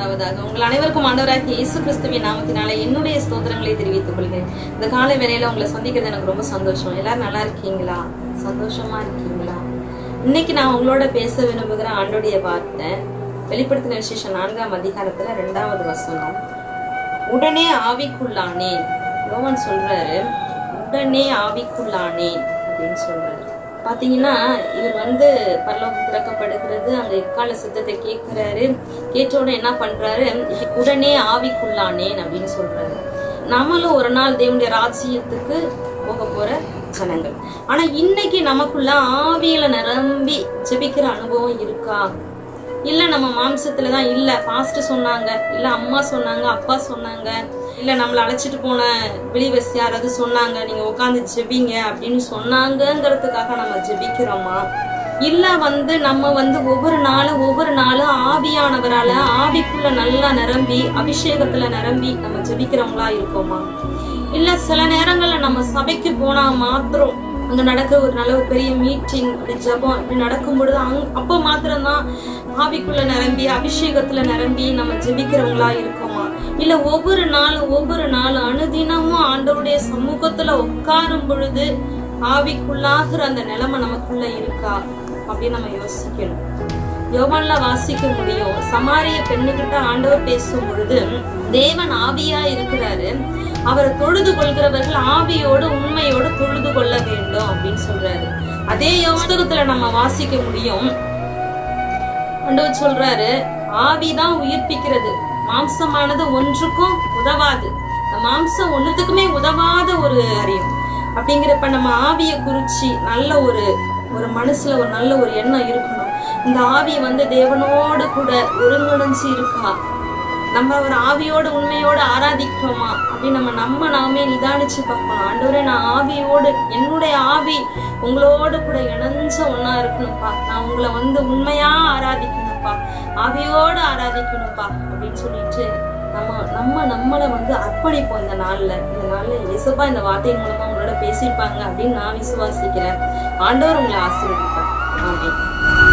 உண்டாவதாக உங்கள் அனைவருக்கும் ஆண்டவராகிய இயேசு கிறிஸ்துவின் நாமத்தினால என்னுடைய ஸ்தோத்திரங்களை தெரிவித்துக் கொள்கிறேன் இந்த காலை வேளையில உங்களை சந்திக்கிறது எனக்கு ரொம்ப சந்தோஷம் எல்லாரும் நல்லா இருக்கீங்களா சந்தோஷமா இருக்கீங்களா இன்னைக்கு நான் உங்களோட பேச விரும்புகிற ஆண்டுடைய வார்த்தை வெளிப்படுத்தின விசேஷம் நான்காம் அதிகாரத்துல ரெண்டாவது வசனம் உடனே ஆவிக்குள்ளானேன் யோவான் சொல்றாரு உடனே ஆவிக்குள்ளானேன் அப்படின்னு சொல்றாரு பாத்தீங்கன்னா இவர் வந்து பரலோகம் திறக்கப்படுகிறது அங்க எக்கால சித்தத்தை கேட்கிறாரு கேட்ட உடனே என்ன பண்றாரு உடனே ஆவிக்குள்ளானேன் அப்படின்னு சொல்றாரு நம்மளும் ஒரு நாள் தேவனுடைய ராஜ்யத்துக்கு போக போற ஜனங்கள் ஆனா இன்னைக்கு நமக்குள்ள ஆவியில நிரம்பி ஜெபிக்கிற அனுபவம் இருக்கா இல்ல நம்ம மாம்சத்துல தான் இல்ல பாஸ்ட் சொன்னாங்க இல்ல அம்மா சொன்னாங்க அப்பா சொன்னாங்க இல்ல நம்மள அழைச்சிட்டு போன வெளிவசி யாராவது சொன்னாங்க நீங்க உட்காந்து ஜெபிங்க அப்படின்னு சொன்னாங்கங்கிறதுக்காக நம்ம ஜெபிக்கிறோமா இல்ல வந்து நம்ம வந்து ஒவ்வொரு நாளும் ஒவ்வொரு நாளும் ஆவியானவரால ஆவிக்குள்ள நல்லா நிரம்பி அபிஷேகத்துல நிரம்பி நம்ம ஜெபிக்கிறவங்களா இருக்கோமா இல்ல சில நேரங்கள்ல நம்ம சபைக்கு போனா மாத்திரம் அங்க நடக்கிற ஒரு நல்ல ஒரு பெரிய மீட்டிங் அப்படி ஜபம் அப்படி நடக்கும் பொழுது அங் அப்ப மாத்திரம்தான் ஆவிக்குள்ள நிரம்பி அபிஷேகத்துல நிரம்பி நம்ம ஜெபிக்கிறவங்களா இருக்கோமா இல்ல ஒவ்வொரு நாளும் ஒவ்வொரு நாளும் அனுதினமும் ஆண்டவருடைய சமூகத்துல உட்காரும் பொழுது ஆவிக்குள்ளாகிற அந்த நிலைமை நமக்குள்ள இருக்கா அப்படின்னு நம்ம யோசிக்கணும் யோவான்ல வாசிக்க முடியும் சமாரிய பெண்ணுகிட்ட ஆண்டவர் பேசும் பொழுது தேவன் ஆவியா இருக்கிறாரு அவரை தொழுது கொள்கிறவர்கள் ஆவியோடு உண்மையோடு தொழுது கொள்ள வேண்டும் அப்படின்னு சொல்றாரு அதே யோசகத்துல நம்ம வாசிக்க முடியும் ஆண்டவர் சொல்றாரு ஆவிதான் உயிர்ப்பிக்கிறது மாம்சமானது ஒன்றுக்கும் உதவாது இந்த மாம்சம் ஒண்ணுத்துக்குமே உதவாத ஒரு அறியும் அப்படிங்கிறப்ப நம்ம ஆவிய குறிச்சு நல்ல ஒரு ஒரு மனசுல ஒரு நல்ல ஒரு எண்ணம் இருக்கணும் இந்த ஆவி வந்து தேவனோடு கூட ஒருங்கிணைஞ்சு இருக்கா நம்ம ஒரு ஆவியோடு உண்மையோடு ஆராதிக்கிறோமா அப்படின்னு நம்ம நம்ம நாமே நிதானிச்சு பார்க்கணும் ஆண்டவரே நான் ஆவியோடு என்னுடைய ஆவி உங்களோடு கூட இணைஞ்ச ஒன்னா இருக்கணும்ப்பா நான் உங்களை வந்து உண்மையா ஆராதிக்கணும்ப்பா ஆவியோடு ஆராதிக்கணும்ப்பா அப்படின்னு சொல்லிட்டு நம்ம நம்ம நம்மளை வந்து அர்ப்பணிப்போம் இந்த நாள்ல இந்த நாள்ல இயேசுப்பா இந்த வார்த்தையின் மூலமா உங்களோட பேசியிருப்பாங்க அப்படின்னு நான் விசுவாசிக்கிறேன் ஆண்டவர் உங்களை ஆசீர்வதிப்பார் ஆமென்